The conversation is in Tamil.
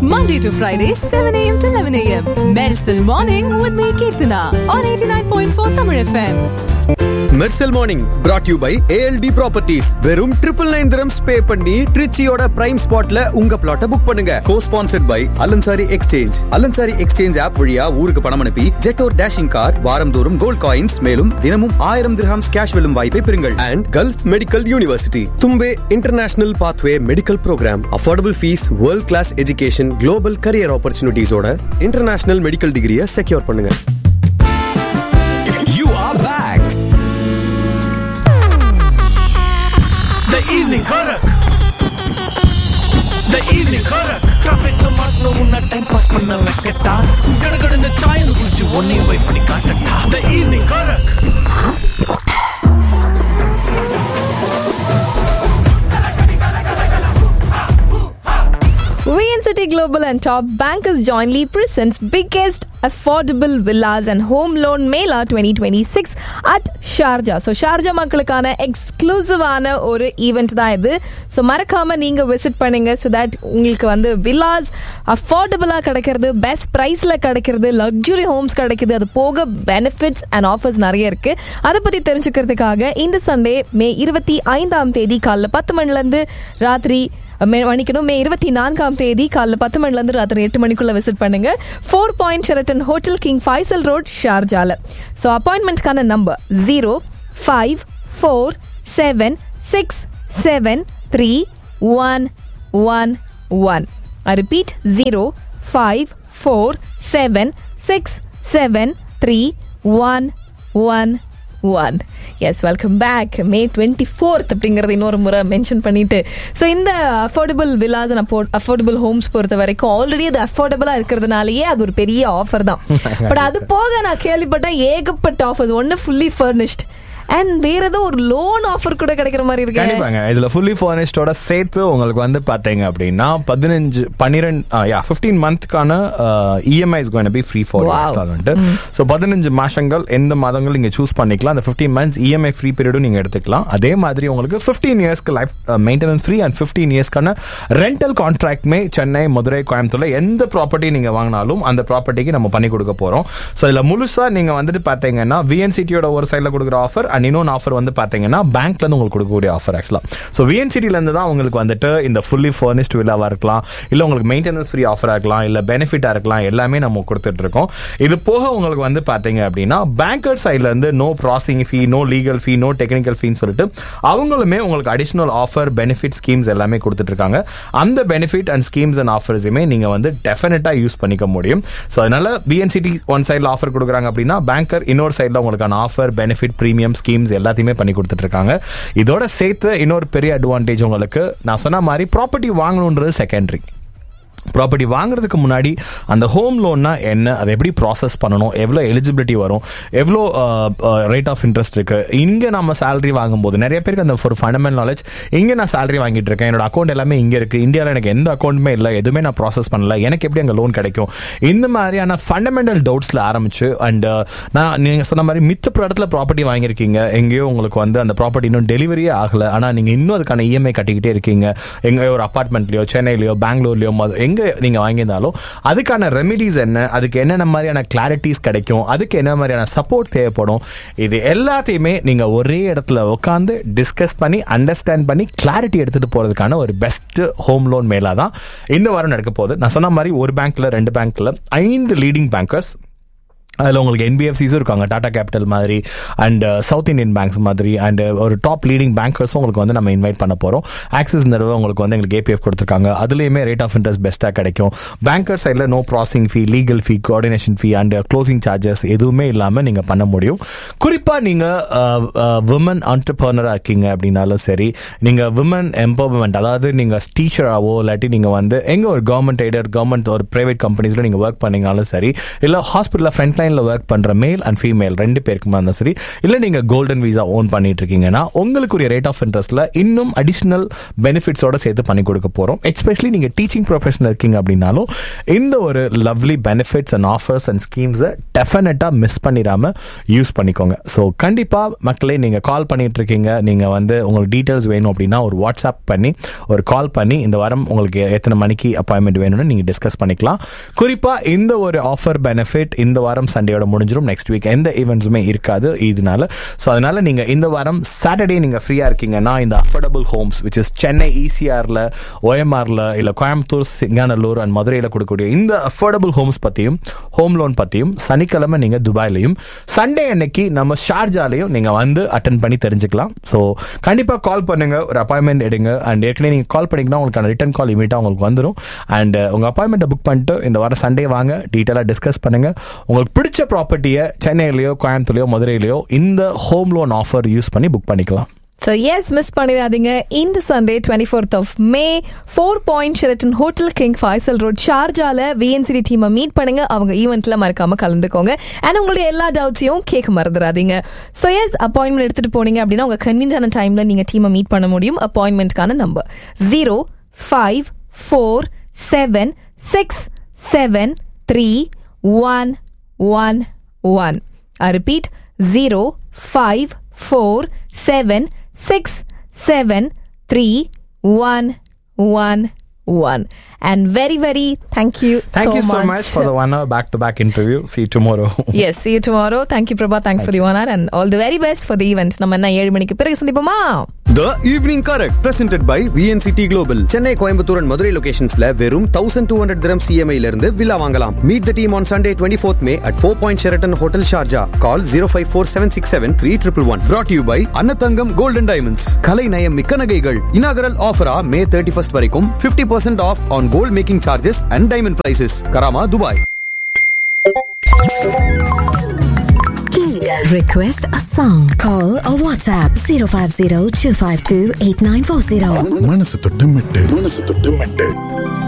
Monday to Friday, 7 a.m. to 11 a.m. Medicine Morning with me, Kirtana, on 89.4 Tamil FM. Mersal morning brought you by A L T properties வெறும் ட்ரிபிள் நைன் திரம்ஸ் பே பண்ணி ட்ரிச்சியோட பிரைம் ஸ்பாட்ல உங்க பிளாட்டை புக் பண்ணுங்க co sponsored by Al Ansari exchange Al Ansari exchange app வழியா ஊருக்கு பணம் அனுப்பி ஜெட்டோர் டேஷிங் கார் வாரந்தோறும் கோல்ட் காயின்ஸ் மேலும் தினமும் ஆயிரம் திரஹாம்ஸ் கேஷ் வெல்லும் வாய்ப்பை பெறுங்கள் and Gulf medical university Thumbay international pathway medical programme affordable fees world class education global career ஆப்பர்ச்சுனிட்டிஸோட இன்டர்நேஷனல் மெடிக்கல் டிகிரியை செக்யூர் பண்ணுங்க You are back. The evening Korak. The evening Korak. Trafficல மாட்டின உன்ன டைம் பாஸ் பண்ண வைக்கட்டா கடகடன்னு சாயல் குடிச்சு ஒன்னையும் போய் பண்ணி காட்டட்டா The evening Korak. VNCity Global and Top Bankers jointly presents biggest affordable villas and home loan Mela 2026 at Sharjah. So Sharjah மக்களுக்கான எக்ஸ்க்ளூசிவான ஒரு ஈவெண்ட் தான் இது ஸோ மறக்காம நீங்க விசிட் பண்ணுங்க ஸோ தட் உங்களுக்கு வந்து வில்லாஸ் அஃபோர்டபுளாக கிடைக்கிறது பெஸ்ட் ப்ரைஸ்ல கிடைக்கிறது லக்ஸுரி ஹோம்ஸ் கிடைக்குது அது போக பெனிஃபிட்ஸ் அண்ட் ஆஃபர்ஸ் நிறைய இருக்கு அதை பத்தி தெரிஞ்சுக்கிறதுக்காக இந்த சண்டே மே இருபத்தி ஐந்தாம் தேதி காலைல பத்து மணிலேருந்து ராத்திரி மே மன்னிக்கணும் மே இருபத்தி நான்காம் தேதி காலைல பத்து மணிலேருந்து ராத்திரி எட்டு மணிக்குள்ள விசிட் பண்ணுங்க Four Points Sheraton hotel King Faisal road ஷார்ஜால ஸோ அப்பாயின்மெண்ட்ஸ்க்கான number zero five four seven six seven three one one one I repeat zero five four seven six seven three one one one yes welcome back May twenty fourth அப்படிங்கறது இன்னொரு முறை மென்ஷன் பண்ணிட்டு ஸோ இந்த அஃபோர்டபுள் வில்லாஸ் அஃபோர்டபுள் ஹோம்ஸ் பொறுத்த வரைக்கும் ஆல்ரெடி அது அஃபோர்டபுளா இருக்கிறதுனாலயே அது ஒரு பெரிய ஆஃபர் தான் பட் அது போக நான் கேள்விப்பட்டேன் ஏகப்பட்ட ஆஃபர்ஸ் ஒன்னு ஃபுல்லி ஃபர்னிஷ்ட் அண்ட் வேற ஏதோ ஒரு லோன் ஆஃபர் கூட கிடைக்கிற மாதிரி இருக்கு கண்டிப்பாங்க இதுல ஃபுல்லி ஃபர்னிஷ்டோட சேர்த்து உங்களுக்கு வந்து பாத்தீங்க அப்படின்னா பதினஞ்சு பன்னிரெண்டு யா ஃபிஃப்டீன் மந்த்க்கான EMI is going be free for Wow. வந்துட்டு ஸோ பதினஞ்சு மாசங்கள் எந்த மாதங்கள் நீங்க சூஸ் பண்ணிக்கலாம் அந்த ஃபிஃப்டீன் மந்த்ஸ் இஎம்ஐ ஃப்ரீ பீரியடும் நீங்க எடுத்துக்கலாம் அதே மாதிரி உங்களுக்கு ஃபிஃப்டீன் இயர்ஸ்க்கு life maintenance free and fifteen இயர்ஸ்க்கான ரெண்டல் கான்ட்ராக்ட்மே சென்னை மதுரை கோயம்புத்தூர்ல எந்த ப்ராப்பர்ட்டி நீங்க வாங்கினாலும் அந்த ப்ராப்பர்ட்டிக்கு நம்ம பண்ணி கொடுக்க போறோம் ஸோ இதுல முழுசா நீங்க வந்துட்டு பாத்தீங்கன்னா விஎன்சிட்டியோட ஒரு சைடில் கொடுக்குற ஆஃபர் அண்ட் இன்னொன்று ஆஃபர் வந்து பாத்தீங்கன்னா பேங்க்ல இருந்து உங்களுக்கு கொடுக்கக்கூடிய ஆஃபர் ஆக்சுவலா ஸோ விஎன்சிட்டில இருந்து தான் உங்களுக்கு வந்துட்டு இந்த ஃபுல்லி ஃபர்னிஷ்ட் வில்லாவா இருக்கலாம் இல்ல உங்களுக்கு மெயின்டெனன்ஸ் ஃப்ரீ ஆஃபரா இருக்கலாம் இல்ல பெனிஃபிட்டா இருக்கலாம் எல்லாமே நம்ம கொடுத்துட்டு இருக்கோம் இது போக உங்களுக்கு வந்து பாத்தீங்க அப்படின்னா பேங்கர் சைட்ல இருந்து no processing fee no legal fee no technical ஃபீன்னு சொல்லிட்டு அவங்களுமே உங்களுக்கு அடிஷனல் ஆஃபர் பெனிஃபிட் ஸ்கீம்ஸ் எல்லாமே கொடுத்துட்டு இருக்காங்க அந்த பெனிஃபிட் அண்ட் ஸ்கீம்ஸ் அண்ட் ஆஃபர்ஸுமே நீங்க வந்து டெஃபினட்டா யூஸ் பண்ணிக்க முடியும் ஸோ அதனால பிஎன்சிடி ஒன் சைடில் ஆஃபர் கொடுக்குறாங்க அப்படின்னா பேங்கர் இன்னொரு சைடில் உங்களுக்கான ஆஃபர் பெனிஃபிட் ப்ரீமியம் ஸ்கீம்ஸ் எல்லாத்தையுமே பண்ணி கொடுத்துட்டு இருக்காங்க இதோட சேர்த்து இன்னொரு பெரிய அட்வான்டேஜ் உங்களுக்கு நான் சொன்ன மாதிரி ப்ராப்பர்ட்டி வாங்கணுன்றது செகண்டரி ப்ராப்பர்ட்டி வாங்குறதுக்கு முன்னாடி அந்த ஹோம் லோன்னா என்ன அதை எப்படி ப்ராசஸ் பண்ணணும் எவ்வளோ எலிஜிபிலிட்டி வரும் எவ்வளோ ரேட் ஆஃப் இன்ட்ரெஸ்ட் இருக்கு இங்கே நம்ம சேலரி வாங்கும்போது நிறைய பேருக்கு அந்த ஒரு ஃபண்டமெண்டல் நாலேஜ் இங்கே நான் சேலரி வாங்கிட்டு இருக்கேன் என்னோட அக்கௌண்ட் எல்லாமே இங்கே இருக்கு இந்தியாவில் எனக்கு எந்த அக்கௌண்ட்டுமே இல்லை எதுவுமே நான் ப்ராசஸ் பண்ணல எனக்கு எப்படி அங்கே லோன் கிடைக்கும் இந்த மாதிரியான ஃபண்டமெண்டல் டவுட்ஸில் ஆரம்பிச்சு அண்ட் நான் நீங்கள் சொன்ன மாதிரி மித்த இடத்துல ப்ராப்பர்ட்டி வாங்கியிருக்கீங்க எங்கேயோ உங்களுக்கு வந்து அந்த ப்ராப்பர்ட்டி இன்னும் டெலிவரியே ஆகலை ஆனால் நீங்கள் இன்னும் அதுக்கான இஎம்ஐ கட்டிக்கிட்டே இருக்கீங்க எங்கேயோ ஒரு அப்பார்ட்மெண்ட்லையோ சென்னையிலையோ பெங்களூர்லையோ மது- எங்க நீங்க வாங்கியிருந்தாலும் அதுக்கான ரெமிடிஸ் என்ன அதுக்கு என்னென்ன மாதிரியான கிளாரிட்டிஸ் கிடைக்கும் அதுக்கு என்ன மாதிரியான சப்போர்ட் தேவைப்படும் இது எல்லாத்தையுமே நீங்க ஒரே இடத்துல உட்காந்து டிஸ்கஸ் பண்ணி அண்டர்ஸ்டாண்ட் பண்ணி கிளாரிட்டி எடுத்துட்டு போறதுக்கான ஒரு பெஸ்ட் ஹோம் லோன் மேலா தான் இந்த வாரம் நடக்க போகுது நான் சொன்ன மாதிரி ஒரு பேங்க்ல ரெண்டு பேங்க்ல ஐந்து லீடிங் பேங்கர்ஸ் அதில் உங்களுக்கு என்பிஎஃப்சிஸும் இருக்காங்க டாடா கேபிட்டல் மாதிரி அண்ட் சவுத் இந்தியன் பேங்க்ஸ் மாதிரி அண்ட் ஒரு டாப் லீடிங் பேங்கர்ஸும் உங்களுக்கு வந்து நம்ம இன்வைட் பண்ண போகிறோம் ஆக்சிஸ் இந்த தடவை உங்களுக்கு வந்து எங்களுக்கு ஏபிஎஃப் கொடுத்துருக்காங்க அதுலேயுமே ரேட் ஆஃப் இன்ட்ரெஸ்ட் பெஸ்ட்டாக கிடைக்கும் பேங்கர் சைடில் no processing fee legal fee coordination fee and closing charges எதுவுமே இல்லாமல் நீங்கள் பண்ண முடியும் குறிப்பாக நீங்கள் விமன் ஆண்டர்பர்னராக இருக்கீங்க அப்படின்னாலும் சரி நீங்கள் விமன் எம்பவர்மெண்ட் அதாவது நீங்கள் டீச்சராகவோ இல்லாட்டி நீங்கள் வந்து எங்கே ஒரு கவர்மெண்ட் எய்டர் கவர்மெண்ட் ஒரு ப்ரைவேட் கம்பெனிஸில் நீங்கள் ஒர்க் பண்ணீங்கனாலும் சரி இல்லை ஹாஸ்பிட்டலில் ஃப்ரண்ட் லைனில் லைன்ல ஒர்க் பண்ற மேல் அண்ட் ஃபீமேல் ரெண்டு பேருக்குமா இருந்தாலும் சரி இல்ல நீங்க கோல்டன் விசா ஓன் பண்ணிட்டு இருக்கீங்கன்னா உங்களுக்குரிய ரேட் ஆஃப் இன்ட்ரெஸ்ட்ல இன்னும் அடிஷனல் பெனிஃபிட்ஸோட சேர்த்து பண்ணி கொடுக்க போறோம் எஸ்பெஷலி நீங்க டீச்சிங் ப்ரொஃபஷனல் இருக்கீங்க அப்படின்னாலும் இந்த ஒரு lovely benefits and offers and ஸ்கீம்ஸை டெஃபினட்டா மிஸ் பண்ணிடாம யூஸ் பண்ணிக்கோங்க ஸோ கண்டிப்பா மக்களே நீங்க கால் பண்ணிட்டு இருக்கீங்க நீங்க வந்து உங்களுக்கு டீட்டெயில்ஸ் வேணும் அப்படின்னா ஒரு வாட்ஸ்அப் பண்ணி ஒரு கால் பண்ணி இந்த வாரம் உங்களுக்கு எத்தனை மணிக்கு அப்பாயின்மெண்ட் வேணும்னு நீங்க டிஸ்கஸ் பண்ணிக்கலாம் குறிப்பா இந்த ஒரு ஆஃபர் பெனிஃபிட் இந்த வாரம் சண்டேயோட முடிஞ்சிடும் நெக்ஸ்ட் வீக் எந்த ஈவெண்ட்ஸுமே இருக்காது இதனால ஸோ அதனால நீங்க இந்த வாரம் சாட்டர்டே நீங்க ஃப்ரீயா இருக்கீங்கன்னா இந்த affordable homes which is Chennai இசிஆர்ல ஓஎம்ஆர்ல இல்ல கோயம்புத்தூர் சிங்கானல்லூர் அண்ட் மதுரையில கொடுக்கக்கூடிய இந்த அஃபோர்டபுள் ஹோம்ஸ் பத்தியும் ஹோம் லோன் பத்தியும் சனிக்கிழமை நீங்க துபாயிலையும் சண்டே அன்னைக்கு நம்ம ஷார்ஜாலையும் நீங்க வந்து அட்டன் பண்ணி தெரிஞ்சுக்கலாம் ஸோ கண்டிப்பா கால் பண்ணுங்க ஒரு அப்பாயின்மெண்ட் எடுங்க அண்ட் ஏற்கனவே நீங்க கால் பண்ணீங்கன்னா உங்களுக்கான ரிட்டன் கால் இமீடியா உங்களுக்கு வந்துடும் அண்ட் உங்க அப்பாயின்மெண்ட்டை புக் பண்ணிட்டு இந்த வாரம் சண்டே வாங்க டீட்டெயிலாக டிஸ்கஸ் பண்ணுங்க உங்களுக்கு பிடிச்ச ப்ராப்பர்ட்டியை சென்னையிலயோ கோயம்புத்தூர்லையோ மதுரையிலயோ இந்த ஹோம் லோன் ஆஃபர் யூஸ் பண்ணி புக் பண்ணிக்கலாம் ஸோ எஸ் மிஸ் பண்ணிடாதீங்க இந்த Sunday twenty fourth of May Four Points Sheraton hotel King Faisal road ஷார்ஜால விஎன்சிடி டீமை மீட் பண்ணுங்க அவங்க ஈவெண்ட்ல மறக்காம கலந்துக்கோங்க அண்ட் உங்களுடைய எல்லா டவுட்ஸையும் கேட்க மறந்துடாதீங்க ஸோ எஸ் அப்பாயின்மெண்ட் எடுத்துட்டு போனீங்க அப்படின்னா உங்க கன்வீனியான டைம்ல நீங்க டீமை மீட் பண்ண முடியும் அப்பாயின்மெண்ட்கான number zero five four seven six seven three one one one I repeat, zero five four seven six seven three one one one. And very, very thank you Thank so you so much. much for the one hour back to back interview. See you tomorrow. yes, see you tomorrow. Thank you, Prabha. Thanks for the one hour and all the very best for the event. நம்ம என்ன ஏழு மணிக்கு பிறகு சந்திப்போமா The Evening Correct presented by VNCT Global Chennai Coimbatore and Madurai லொகேஷன்ஸ்ல வெறும் thousand two hundred dirham EMI இருந்து வில்லா வாங்கலாம் meet the team on Sunday twenty fourth May at Four Points Sheraton hotel Sharjah call zero five four seven six seven three triple one brought you by Annathangam golden diamonds கலை நயம் மிக்க நகைகள் இனாகரல் ஆஃபரா மே தேர்ட்டி ஃபர்ஸ்ட் வரைக்கும் fifty percent off on gold making charges and diamond prices Karama Dubai Request a song. Call or WhatsApp 050 252 8940. மனசு தொட்டு மெட்டு மனசு தொட்டு மெட்டு